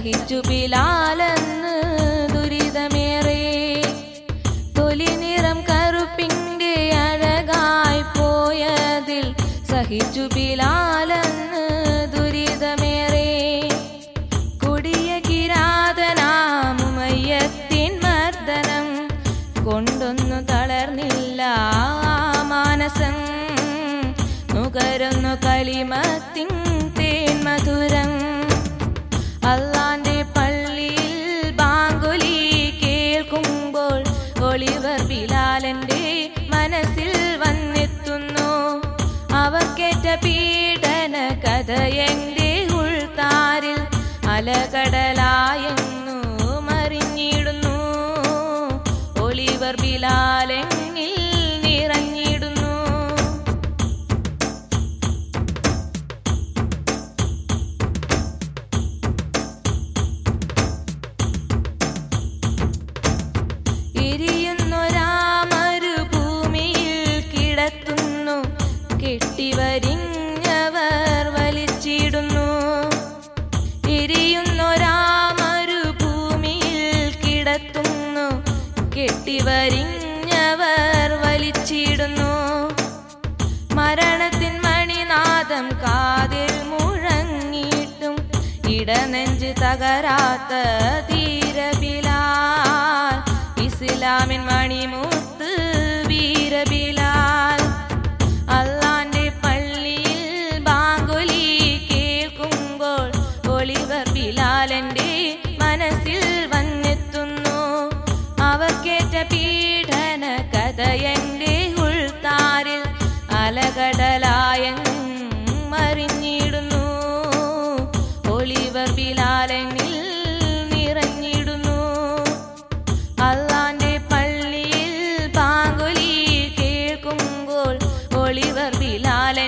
സഹിച്ചു ബിലാലെന്ന് ദുരിതമേറെ തൊലി നിറം കറുപ്പിന്റെ അഴകായി പോയതിൽ സഹിച്ചു ബിലാലെന്ന് ദുരിതമേറെ കൊടിയ കിരാതനാമുമയ്യത്തിൻ മർദ്ദനം കൊണ്ടൊന്നു തളർന്നില്ല ആ മാനസം നുകരുന്നു കലിമത്തിൻ തേൻ മധുരം അള്ളാന്റെ പള്ളിയിൽ ബാങ്കുലി കേൾക്കുമ്പോൾ ഒളിവർ ബിലാലന്റെ മനസ്സിൽ വന്നെത്തുന്നു അവർക്കേറ്റ പീഡന കഥ എന്റെ ഉൾത്താരിൽ അലകടലായെന്നു മറിഞ്ഞിടുന്നു ഒളിവർ ബിലാലെങ്ങിൽ നിറഞ്ഞിടുന്നു എരിയുന്നൊരാമരു ഭൂമിയിൽ കിടത്തുന്നു കെട്ടിവരിഞ്ഞവർ വലിച്ചിടുന്നു എരിയുന്നൊരാമരു ഭൂമിയിൽ കിടത്തുന്നു കെട്ടിവരിഞ്ഞവർ വലിച്ചിടുന്നു മരണത്തിൻ മണിനാദം കാതിൽ മുഴങ്ങിയിട്ടും ഇടനെഞ്ച് തകരാത്ത ധീരബിലാൽ ഇസ്ലാമിൻ മണിമുത്ത് വീരബിലാൽ അള്ളാന്റെ പള്ളിയിൽ ബാങ്കുലി കേൾക്കുമ്പോൾ ഒളിവർ ബിലാലന്റെ മനസ്സിൽ വന്നെത്തുന്നു അവർക്കേറ്റ പീഡന കഥ എന്റെ ഉൾത്താരിൽ അലകടലായങ്ങും മറിഞ്ഞിടുന്നു ഒളിവർ ബിലാലെങ്ങിൽ നിറഞ്ഞിടുന്നു അള്ളാന്റെ പള്ളിയിൽ പാങ്കുലി കേൾക്കുമ്പോൾ ഒളിവർ ബിലാൽ